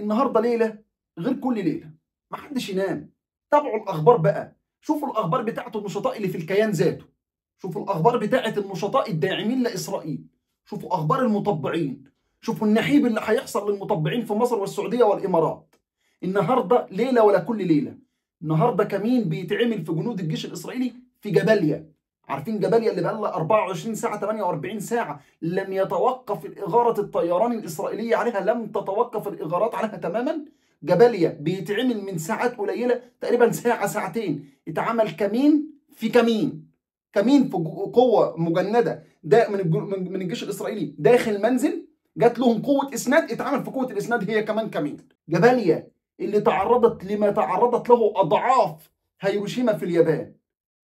النهارده ليله غير كل ليله ما حدش ينام تابعوا الاخبار بقى شوفوا الاخبار بتاعه النشطاء اللي في الكيان ذاته شوفوا الاخبار بتاعه النشطاء الداعمين لاسرائيل شوفوا اخبار المطبعين شوفوا النحيب اللي هيحصل للمطبعين في مصر والسعوديه والامارات النهارده ليله ولا كل ليله النهارده كمين بيتعمل في جنود الجيش الاسرائيلي في جباليا عارفين جباليا اللي بقى لها 24 ساعه 48 ساعه لم يتوقف الاغاره الطيران الاسرائيليه عليها لم تتوقف الاغارات عليها تماما جباليا بيتعمل من ساعات قليله تقريبا ساعه ساعتين اتعمل كمين في كمين كمين في قوه مجنده ده من من الجيش الاسرائيلي داخل منزل جات لهم قوه اسناد اتعمل في قوه الاسناد هي كمان كمين جباليا اللي تعرضت لما تعرضت له اضعاف هيروشيما في اليابان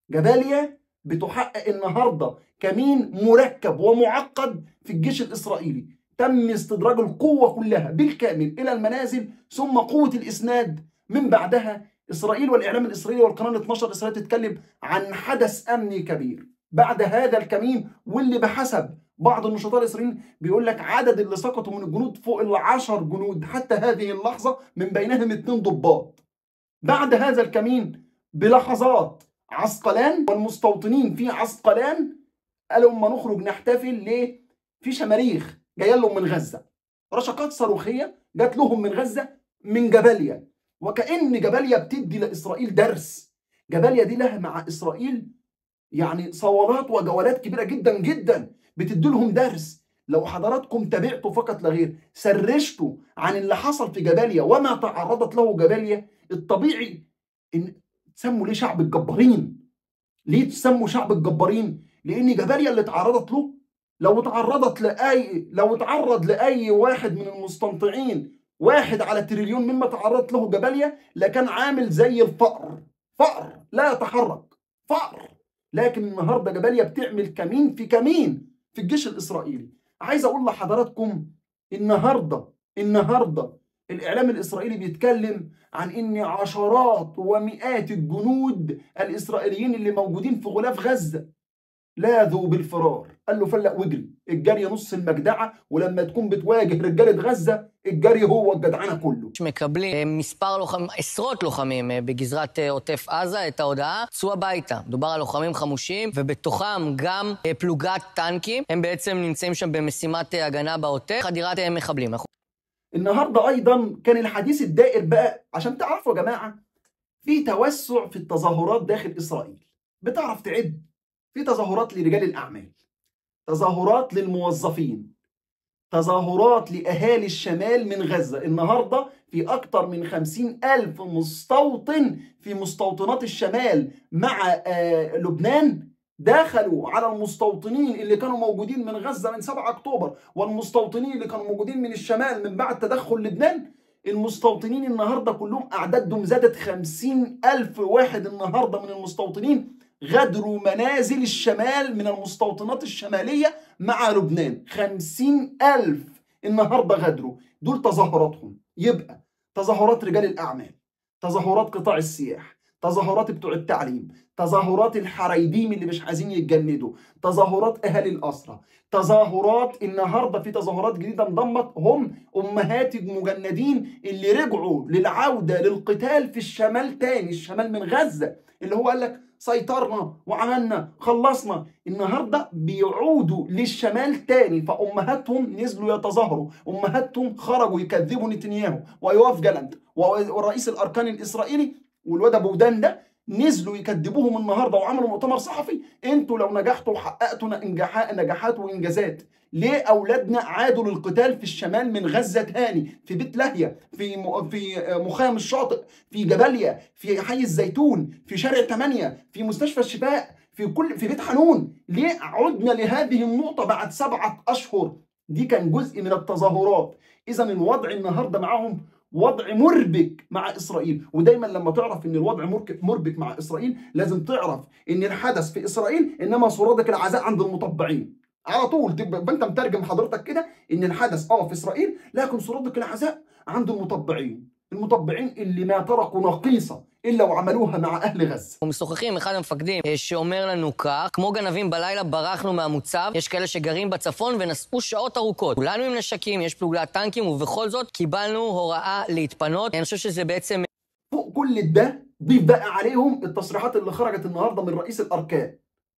جباليا بتحقق النهارده كمين مركب ومعقد في الجيش الاسرائيلي تم استدراج القوه كلها بالكامل الى المنازل ثم قوه الاسناد من بعدها اسرائيل والاعلام الاسرائيلي والقناه 12 اسرائيل تتكلم عن حدث امني كبير بعد هذا الكمين واللي بحسب بعض النشطاء الاسرائيليين بيقول لك عدد اللي سقطوا من الجنود فوق ال 10 جنود حتى هذه اللحظه من بينهم اثنين ضباط. بعد هذا الكمين بلحظات عسقلان والمستوطنين في عسقلان قالوا اما نخرج نحتفل ليه؟ في شماريخ جايه لهم من غزه. رشقات صاروخيه جات لهم من غزه من جباليا وكأن جباليا بتدي لاسرائيل درس. جباليا دي لها مع اسرائيل يعني صولات وجولات كبيره جدا جدا بتدي لهم درس لو حضراتكم تابعتوا فقط لا غير سرشتوا عن اللي حصل في جباليا وما تعرضت له جباليا الطبيعي ان تسموا ليه شعب الجبارين ليه تسموا شعب الجبارين لان جباليا اللي تعرضت له لو تعرضت لاي لو تعرض لاي واحد من المستنطعين واحد على تريليون مما تعرضت له جباليا لكان عامل زي الفأر فأر لا يتحرك فأر لكن النهارده جباليا بتعمل كمين في كمين في الجيش الاسرائيلي عايز اقول لحضراتكم النهارده النهارده الاعلام الاسرائيلي بيتكلم عن ان عشرات ومئات الجنود الاسرائيليين اللي موجودين في غلاف غزه لاذوا بالفرار قال له فلق واجري الجري نص المجدعه ولما תكون بتواجه רגלת غزه الجري هو الجدعنه كله. מקבלים מספר לוחמים, עשרות לוחמים בגזרת עוטף עזה את ההודעה, צאו הביתה. מדובר על לוחמים חמושים, ובתוכם גם פלוגת טנקים. הם בעצם נמצאים שם במשימת הגנה בעוטף, חדירת מחבלים. النهارده ايضا كان الحديث الدائر بقى عشان تعرفوا يا جماعه في توسع في التظاهرات داخل اسرائيل. بتعرف تعد في تظاهرات لرجال الأعمال تظاهرات للموظفين تظاهرات لأهالي الشمال من غزة النهاردة في أكثر من خمسين ألف مستوطن في مستوطنات الشمال مع آه لبنان دخلوا على المستوطنين اللي كانوا موجودين من غزة من 7 أكتوبر والمستوطنين اللي كانوا موجودين من الشمال من بعد تدخل لبنان المستوطنين النهاردة كلهم أعدادهم زادت خمسين ألف واحد النهاردة من المستوطنين غدروا منازل الشمال من المستوطنات الشمالية مع لبنان خمسين ألف النهاردة غدروا دول تظاهراتهم يبقى تظاهرات رجال الأعمال تظاهرات قطاع السياح تظاهرات بتوع التعليم تظاهرات الحرايديم اللي مش عايزين يتجندوا تظاهرات أهالي الأسرة تظاهرات النهاردة في تظاهرات جديدة انضمت هم أمهات المجندين اللي رجعوا للعودة للقتال في الشمال تاني الشمال من غزة اللي هو قال لك سيطرنا وعملنا خلصنا النهارده بيعودوا للشمال تاني فامهاتهم نزلوا يتظاهروا امهاتهم خرجوا يكذبوا نتنياهو ويواف جالنت ورئيس الاركان الاسرائيلي والواد ابو ودان ده نزلوا يكذبوهم النهارده وعملوا مؤتمر صحفي انتوا لو نجحتوا وحققتوا نجاحات وانجازات ليه اولادنا عادوا للقتال في الشمال من غزه تاني في بيت لاهيا في في مخيم الشاطئ في جباليا في حي الزيتون في شارع 8 في مستشفى الشفاء في كل في بيت حنون ليه عدنا لهذه النقطه بعد سبعه اشهر دي كان جزء من التظاهرات اذا الوضع النهارده معاهم وضع مربك مع اسرائيل ودايما لما تعرف ان الوضع مربك مع اسرائيل لازم تعرف ان الحدث في اسرائيل انما سرادق العزاء عند المطبعين على طول تبقى انت مترجم حضرتك كده ان الحدث اه في اسرائيل لكن سرادق العزاء عند المطبعين المطبعين اللي ما تركوا نقيصه الا وعملوها مع اهل غزه ומשוחחים עם אחד המפקדים אה, שאומר לנו כך, כמו גנבים בלילה ברחנו מהמוצב, יש כאלה שגרים בצפון ונסעו שעות ארוכות. כולנו עם נשקים, יש פלוגת טנקים, ובכל זאת קיבלנו הוראה להתפנות. אני חושב שזה בעצם فوق كل ده ضيف بقى عليهم التصريحات اللي خرجت النهارده من رئيس الاركان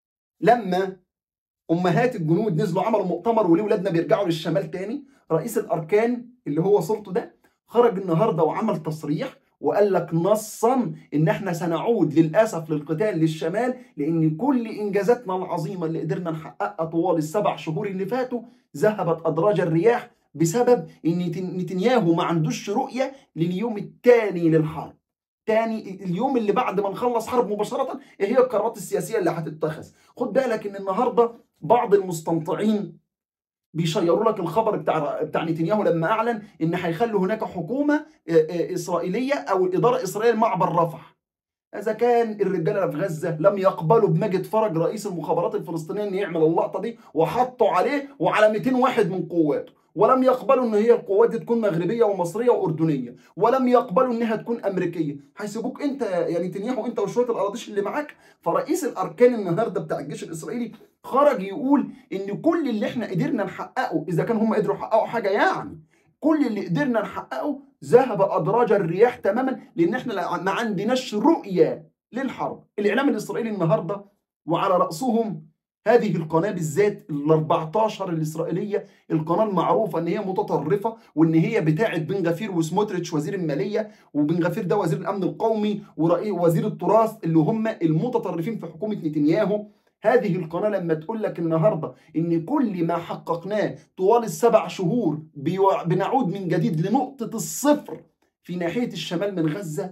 لما امهات الجنود نزلوا عملوا مؤتمر وليه ولادنا بيرجعوا للشمال تاني رئيس الاركان اللي هو صورته ده خرج النهارده وعمل تصريح وقال لك نصا ان احنا سنعود للاسف للقتال للشمال لان كل انجازاتنا العظيمه اللي قدرنا نحققها طوال السبع شهور اللي فاتوا ذهبت ادراج الرياح بسبب ان نتن- نتنياهو ما عندوش رؤيه لليوم الثاني للحرب تاني اليوم اللي بعد ما نخلص حرب مباشرة ايه هي القرارات السياسية اللي هتتخذ خد بالك ان النهاردة بعض المستنطعين بيشيروا لك الخبر بتاع بتاع نتنياهو لما اعلن ان هيخلوا هناك حكومه آه، آه، اسرائيليه او الاداره الاسرائيليه لمعبر رفح. اذا كان الرجاله في غزه لم يقبلوا بمجد فرج رئيس المخابرات الفلسطينيه ان يعمل اللقطه دي وحطوا عليه وعلى 200 واحد من قواته. ولم يقبلوا ان هي القوات دي تكون مغربيه ومصريه واردنيه ولم يقبلوا انها تكون امريكيه هيسيبوك انت يا نتنياهو انت وشويه الاراضيش اللي معاك فرئيس الاركان النهارده بتاع الجيش الاسرائيلي خرج يقول ان كل اللي احنا قدرنا نحققه اذا كان هم قدروا يحققوا حاجه يعني كل اللي قدرنا نحققه ذهب ادراج الرياح تماما لان احنا لا- ما عندناش رؤيه للحرب الاعلام الاسرائيلي النهارده وعلى راسهم هذه القناه بالذات ال 14 الاسرائيليه القناه المعروفه ان هي متطرفه وان هي بتاعه بن غفير وسموتريتش وزير الماليه وبن غفير ده وزير الامن القومي ورئيس وزير التراث اللي هم المتطرفين في حكومه نتنياهو هذه القناه لما تقول لك النهارده ان كل ما حققناه طوال السبع شهور بيو- بنعود من جديد لنقطه الصفر في ناحيه الشمال من غزه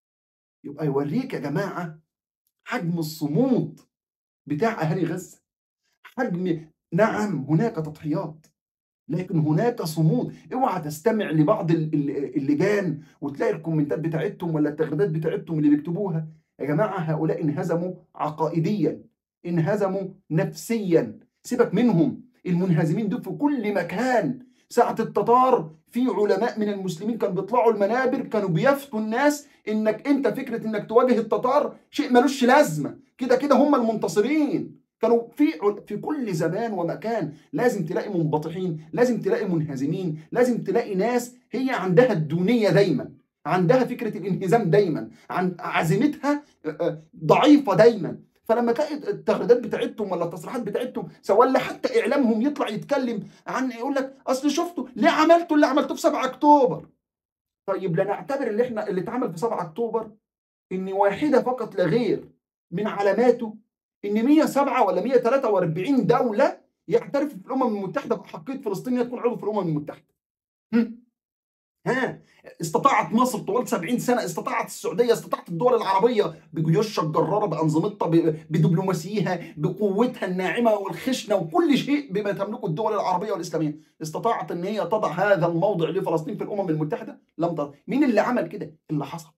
يبقى يوريك يا جماعه حجم الصمود بتاع اهالي غزه حجم نعم هناك تضحيات لكن هناك صمود اوعى تستمع لبعض ال- ال- اللجان وتلاقي الكومنتات بتاعتهم ولا التغريدات بتاعتهم اللي بيكتبوها يا جماعه هؤلاء انهزموا عقائديا انهزموا نفسيا سيبك منهم المنهزمين دول في كل مكان ساعة التتار في علماء من المسلمين كانوا بيطلعوا المنابر كانوا بيفتوا الناس انك انت فكرة انك تواجه التتار شيء ملوش لازمة كده كده هم المنتصرين كانوا في في كل زمان ومكان لازم تلاقي منبطحين لازم تلاقي منهزمين لازم تلاقي ناس هي عندها الدونية دايما عندها فكرة الانهزام دايما عن عزيمتها آه، آه، ضعيفة دايما فلما تلاقي التغريدات بتاعتهم ولا التصريحات بتاعتهم سواء ولا حتى اعلامهم يطلع يتكلم عن يقول لك اصل شفتوا ليه عملتوا اللي عملتوه في 7 اكتوبر طيب لنعتبر اللي احنا اللي اتعمل في 7 اكتوبر ان واحده فقط لا غير من علاماته ان 107 ولا 143 دوله يعترفوا في الامم المتحده باحقيه فلسطين إنها تكون عضو في الامم المتحده هم؟ ها استطاعت مصر طوال 70 سنه استطاعت السعوديه استطاعت الدول العربيه بجيوشها الجراره بانظمتها ب- بدبلوماسيها بقوتها الناعمه والخشنه وكل شيء بما تملكه الدول العربيه والاسلاميه استطاعت ان هي تضع هذا الموضع لفلسطين في الامم المتحده لم تضع مين اللي عمل كده اللي حصل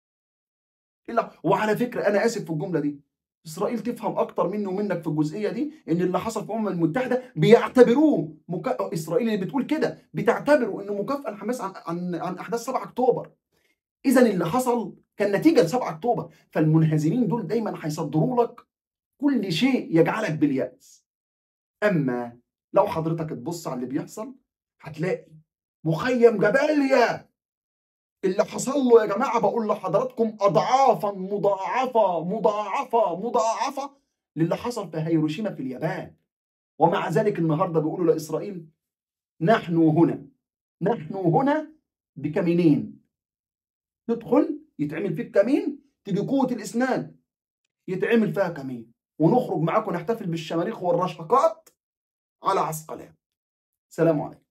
إلا وعلى فكره انا اسف في الجمله دي اسرائيل تفهم اكتر مني ومنك في الجزئيه دي ان اللي حصل في الامم المتحده بيعتبروه مكا... اسرائيل اللي بتقول كده بتعتبره انه مكافاه لحماس عن عن عن احداث 7 اكتوبر اذا اللي حصل كان نتيجه ل 7 اكتوبر فالمنهزمين دول دايما هيصدروا لك كل شيء يجعلك بالياس اما لو حضرتك تبص على اللي بيحصل هتلاقي مخيم جباليا اللي حصل له يا جماعه بقول لحضراتكم اضعافا مضاعفه مضاعفه مضاعفه للي حصل في هيروشيما في اليابان ومع ذلك النهارده بيقولوا لاسرائيل نحن هنا نحن هنا بكمينين تدخل يتعمل فيك كمين تيجي قوه الاسنان يتعمل فيها كمين ونخرج معاكم نحتفل بالشماريخ والرشقات على عسقلان سلام عليكم